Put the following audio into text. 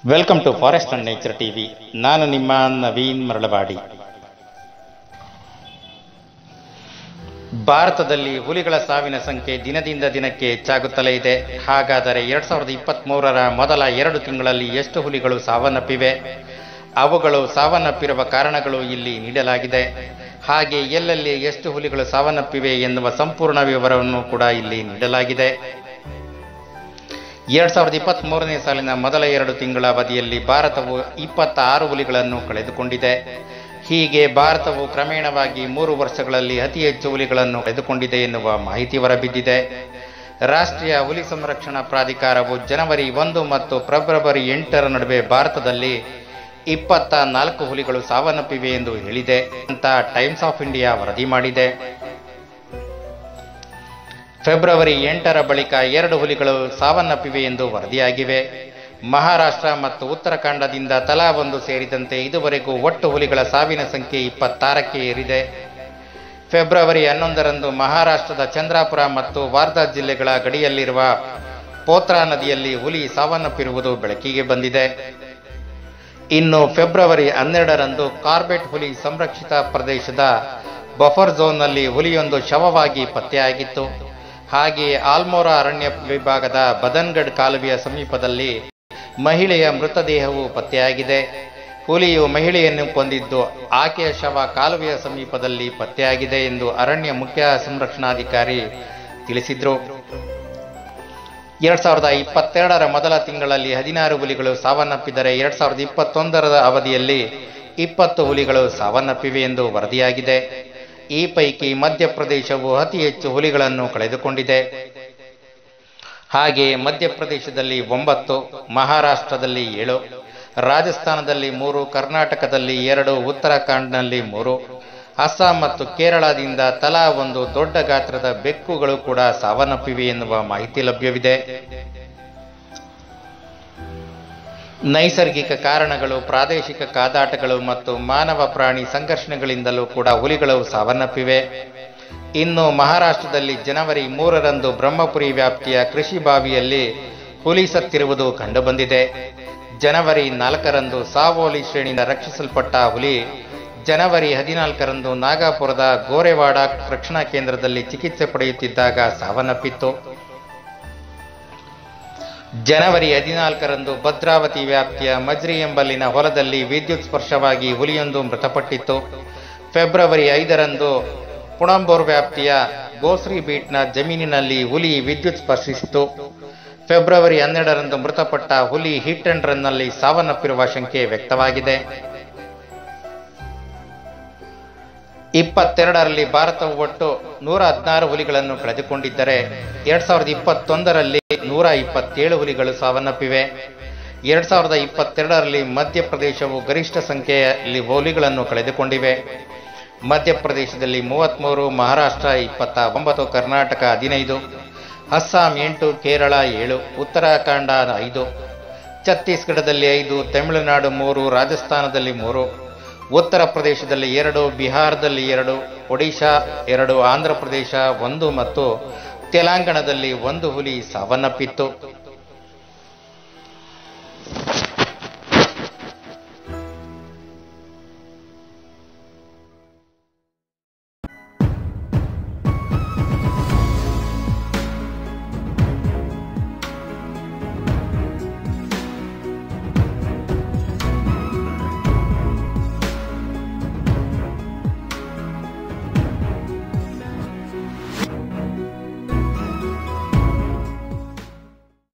welcome to forest and nature TV ನಾನು ನಿಮ್ಮ ನವೀನ್ ಮರಳವಾಡಿ ಭಾರತದಲ್ಲಿ ಹುಲಿಗಳ ಸಾವಿನ ಸಂಖ್ಯೆ ದಿನದಿಂದ ದಿನಕ್ಕೆ ಹೆಚ್ಚಾಗುತ್ತಲೇ ಇದೆ ಹಾಗಾದರೆ ಎರಡ್ ಸಾವಿರದ ಇಪ್ಪತ್ತ್ ಮೂರರ ಮೊದಲ ಎರಡು ತಿಂಗಳಲ್ಲಿ ಎಷ್ಟು ಹುಲಿಗಳು ಸಾವನ್ನಪ್ಪಿವೆ ಅವುಗಳು ಸಾವನ್ನಪ್ಪಿರುವ ಕಾರಣಗಳು ಇಲ್ಲಿ ನೀಡಲಾಗಿದೆ ಹಾಗೆ ಎಲ್ಲೆಲ್ಲಿ ಎಷ್ಟು ಹುಲಿಗಳು ಸಾವನ್ನಪ್ಪಿವೆ ಎನ್ನುವ ಸಂಪೂರ್ಣ ವಿವರವನ್ನು ಕೂಡ ಇಲ್ಲಿ ನೀಡಲಾಗಿದೆ ಎರಡ್ ಸಾವಿರದ ಇಪ್ಪತ್ತ್ ಮೂರನೇ ಸಾಲಿನ ಮೊದಲ ಎರಡು ತಿಂಗಳ ಅವಧಿಯಲ್ಲಿ ಭಾರತವು ಇಪ್ಪತ್ತಾರು ಹುಲಿಗಳನ್ನು ಕಳೆದುಕೊಂಡಿದೆ ಹೀಗೆ ಭಾರತವು ಕ್ರಮೇಣವಾಗಿ ಮೂರು ವರ್ಷಗಳಲ್ಲಿ ಅತಿ ಹೆಚ್ಚು ಹುಲಿಗಳನ್ನು ಕಳೆದುಕೊಂಡಿದೆ ಎನ್ನುವ ಮಾಹಿತಿ ಹೊರಬಿದ್ದಿದೆ ರಾಷ್ಟ್ರೀಯ ಹುಲಿ ಸಂರಕ್ಷಣಾ ಪ್ರಾಧಿಕಾರವು ಜನವರಿ ಒಂದು ಮತ್ತು ಫೆಬ್ರವರಿ ಎಂಟರ ನಡುವೆ ಭಾರತದಲ್ಲಿ ಇಪ್ಪತ್ತ ನಾಲ್ಕು ಹುಲಿಗಳು ಸಾವನ್ನಪ್ಪಿವೆ ಎಂದು ಹೇಳಿದೆ ಅಂತ ಟೈಮ್ಸ್ ಆಫ್ ಇಂಡಿಯಾ ವರದಿ ಮಾಡಿದೆ ಫೆಬ್ರವರಿ ಎಂಟರ ಬಳಿಕ ಎರಡು ಹುಲಿಗಳು ಸಾವನ್ನಪ್ಪಿವೆ ಎಂದು ವರದಿಯಾಗಿವೆ ಮಹಾರಾಷ್ಟ್ರ ಮತ್ತು ಉತ್ತರಾಖಂಡದಿಂದ ತಲಾ ಒಂದು ಸೇರಿದಂತೆ ಇದುವರೆಗೂ ಒಟ್ಟು ಹುಲಿಗಳ ಸಾವಿನ ಸಂಖ್ಯೆ ಇಪ್ಪತ್ತಾರಕ್ಕೆ ಏರಿದೆ ಫೆಬ್ರವರಿ ಹನ್ನೊಂದರಂದು ಮಹಾರಾಷ್ಟ್ರದ ಚಂದ್ರಾಪುರ ಮತ್ತು ವಾರ್ಧಾ ಜಿಲ್ಲೆಗಳ ಗಡಿಯಲ್ಲಿರುವ ಪೋತ್ರಾ ನದಿಯಲ್ಲಿ ಹುಲಿ ಸಾವನ್ನಪ್ಪಿರುವುದು ಬೆಳಕಿಗೆ ಬಂದಿದೆ ಇನ್ನು ಫೆಬ್ರವರಿ ಹನ್ನೆರಡರಂದು ಕಾರ್ಬೆಟ್ ಹುಲಿ ಸಂರಕ್ಷಿತ ಪ್ರದೇಶದ ಬಫರ್ ಝೋನ್ನಲ್ಲಿ ಹುಲಿಯೊಂದು ಶವವಾಗಿ ಪತ್ತೆಯಾಗಿತ್ತು ಹಾಗೆಯೇ ಆಲ್ಮೋರಾ ಅರಣ್ಯ ವಿಭಾಗದ ಬದನ್ಗಢ್ ಕಾಲುವೆಯ ಸಮೀಪದಲ್ಲಿ ಮಹಿಳೆಯ ಮೃತದೇಹವು ಪತ್ತೆಯಾಗಿದೆ ಹುಲಿಯು ಮಹಿಳೆಯನ್ನು ಕೊಂದಿದ್ದು ಆಕೆಯ ಶವ ಕಾಲುವೆಯ ಸಮೀಪದಲ್ಲಿ ಪತ್ತೆಯಾಗಿದೆ ಎಂದು ಅರಣ್ಯ ಮುಖ್ಯ ಸಂರಕ್ಷಣಾಧಿಕಾರಿ ತಿಳಿಸಿದ್ರು ಎರಡ್ ಸಾವಿರದ ಇಪ್ಪತ್ತೆರಡರ ಮೊದಲ ತಿಂಗಳಲ್ಲಿ ಹದಿನಾರು ಹುಲಿಗಳು ಸಾವನ್ನಪ್ಪಿದರೆ ಎರಡ್ ಸಾವಿರದ ಇಪ್ಪತ್ತೊಂದರ ಅವಧಿಯಲ್ಲಿ ಇಪ್ಪತ್ತು ಹುಲಿಗಳು ಸಾವನ್ನಪ್ಪಿವೆ ಎಂದು ವರದಿಯಾಗಿದೆ ಈ ಪೈಕಿ ಮಧ್ಯಪ್ರದೇಶವು ಅತಿ ಹೆಚ್ಚು ಹುಲಿಗಳನ್ನು ಕಳೆದುಕೊಂಡಿದೆ ಹಾಗೆಯೇ ಮಧ್ಯಪ್ರದೇಶದಲ್ಲಿ ಒಂಬತ್ತು ಮಹಾರಾಷ್ಟ್ರದಲ್ಲಿ ಏಳು ರಾಜಸ್ಥಾನದಲ್ಲಿ ಮೂರು ಕರ್ನಾಟಕದಲ್ಲಿ ಎರಡು ಉತ್ತರಾಖಂಡ್ನಲ್ಲಿ ಮೂರು ಅಸ್ಸಾಂ ಮತ್ತು ಕೇರಳದಿಂದ ತಲಾ ಒಂದು ದೊಡ್ಡ ಗಾತ್ರದ ಬೆಕ್ಕುಗಳು ಕೂಡ ಸಾವನ್ನಪ್ಪಿವೆ ಎನ್ನುವ ಮಾಹಿತಿ ಲಭ್ಯವಿದೆ ನೈಸರ್ಗಿಕ ಕಾರಣಗಳು ಪ್ರಾದೇಶಿಕ ಕಾದಾಟಗಳು ಮತ್ತು ಮಾನವ ಪ್ರಾಣಿ ಸಂಘರ್ಷಣೆಗಳಿಂದಲೂ ಕೂಡ ಹುಲಿಗಳು ಸಾವನ್ನಪ್ಪಿವೆ ಇನ್ನು ಮಹಾರಾಷ್ಟ್ರದಲ್ಲಿ ಜನವರಿ ಮೂರರಂದು ಬ್ರಹ್ಮಪುರಿ ವ್ಯಾಪ್ತಿಯ ಕೃಷಿ ಬಾವಿಯಲ್ಲಿ ಹುಲಿ ಸತ್ತಿರುವುದು ಕಂಡುಬಂದಿದೆ ಜನವರಿ ನಾಲ್ಕರಂದು ಸಾವೋಲಿ ಶ್ರೇಣಿಯಿಂದ ರಕ್ಷಿಸಲ್ಪಟ್ಟ ಹುಲಿ ಜನವರಿ ಹದಿನಾಲ್ಕರಂದು ನಾಗಾಪುರದ ಗೋರೆವಾಡ ರಕ್ಷಣಾ ಕೇಂದ್ರದಲ್ಲಿ ಚಿಕಿತ್ಸೆ ಪಡೆಯುತ್ತಿದ್ದಾಗ ಸಾವನ್ನಪ್ಪಿತ್ತು ಜನವರಿ ಹದಿನಾಲ್ಕರಂದು ಭದ್ರಾವತಿ ವ್ಯಾಪ್ತಿಯ ಮಜ್ರಿ ಎಂಬಲ್ಲಿನ ಹೊಲದಲ್ಲಿ ವಿದ್ಯುತ್ ಸ್ಪರ್ಶವಾಗಿ ಹುಲಿಯೊಂದು ಮೃತಪಟ್ಟಿತ್ತು ಫೆಬ್ರವರಿ ಐದರಂದು ಪುಣಂಬೋರ್ ವ್ಯಾಪ್ತಿಯ ಗೋಸ್ರಿ ಬೀಟ್ನ ಜಮೀನಿನಲ್ಲಿ ಹುಲಿ ವಿದ್ಯುತ್ ಸ್ಪರ್ಶಿಸಿತು ಫೆಬ್ರವರಿ ಹನ್ನೆರಡರಂದು ಮೃತಪಟ್ಟ ಹುಲಿ ಹಿಟ್ ಅಂಡ್ ರನ್ನಲ್ಲಿ ಸಾವನ್ನಪ್ಪಿರುವ ಶಂಕೆ ವ್ಯಕ್ತವಾಗಿದೆ ಇಪ್ಪತ್ತೆರಡರಲ್ಲಿ ಭಾರತವು ಒಟ್ಟು ನೂರ ಹದಿನಾರು ಹುಲಿಗಳನ್ನು ಕಳೆದುಕೊಂಡಿದ್ದರೆ ಎರಡ್ ಸಾವಿರದ ಇಪ್ಪತ್ತೊಂದರಲ್ಲಿ ನೂರ ಇಪ್ಪತ್ತೇಳು ಹುಲಿಗಳು ಸಾವನ್ನಪ್ಪಿವೆ ಎರಡ್ ಸಾವಿರದ ಇಪ್ಪತ್ತೆರಡರಲ್ಲಿ ಮಧ್ಯಪ್ರದೇಶವು ಗರಿಷ್ಠ ಸಂಖ್ಯೆಯಲ್ಲಿ ಹುಲಿಗಳನ್ನು ಕಳೆದುಕೊಂಡಿವೆ ಮಧ್ಯಪ್ರದೇಶದಲ್ಲಿ ಮೂವತ್ಮೂರು ಮಹಾರಾಷ್ಟ್ರ ಇಪ್ಪತ್ತ ಒಂಬತ್ತು ಕರ್ನಾಟಕ ಹದಿನೈದು ಅಸ್ಸಾಂ ಎಂಟು ಕೇರಳ ಏಳು ಉತ್ತರಾಖಂಡ ಐದು ಛತ್ತೀಸ್ಗಢದಲ್ಲಿ ಐದು ತಮಿಳುನಾಡು ಮೂರು ರಾಜಸ್ಥಾನದಲ್ಲಿ ಮೂರು ಉತ್ತರ ಪ್ರದೇಶದಲ್ಲಿ ಎರಡು ಬಿಹಾರದಲ್ಲಿ ಎರಡು ಒಡಿಶಾ ಎರಡು ಆಂಧ್ರ ಪ್ರದೇಶ ಒಂದು ಮತ್ತು ತೆಲಂಗಾಣದಲ್ಲಿ ಒಂದು ಹುಲಿ ಸಾವನ್ನಪ್ಪಿತ್ತು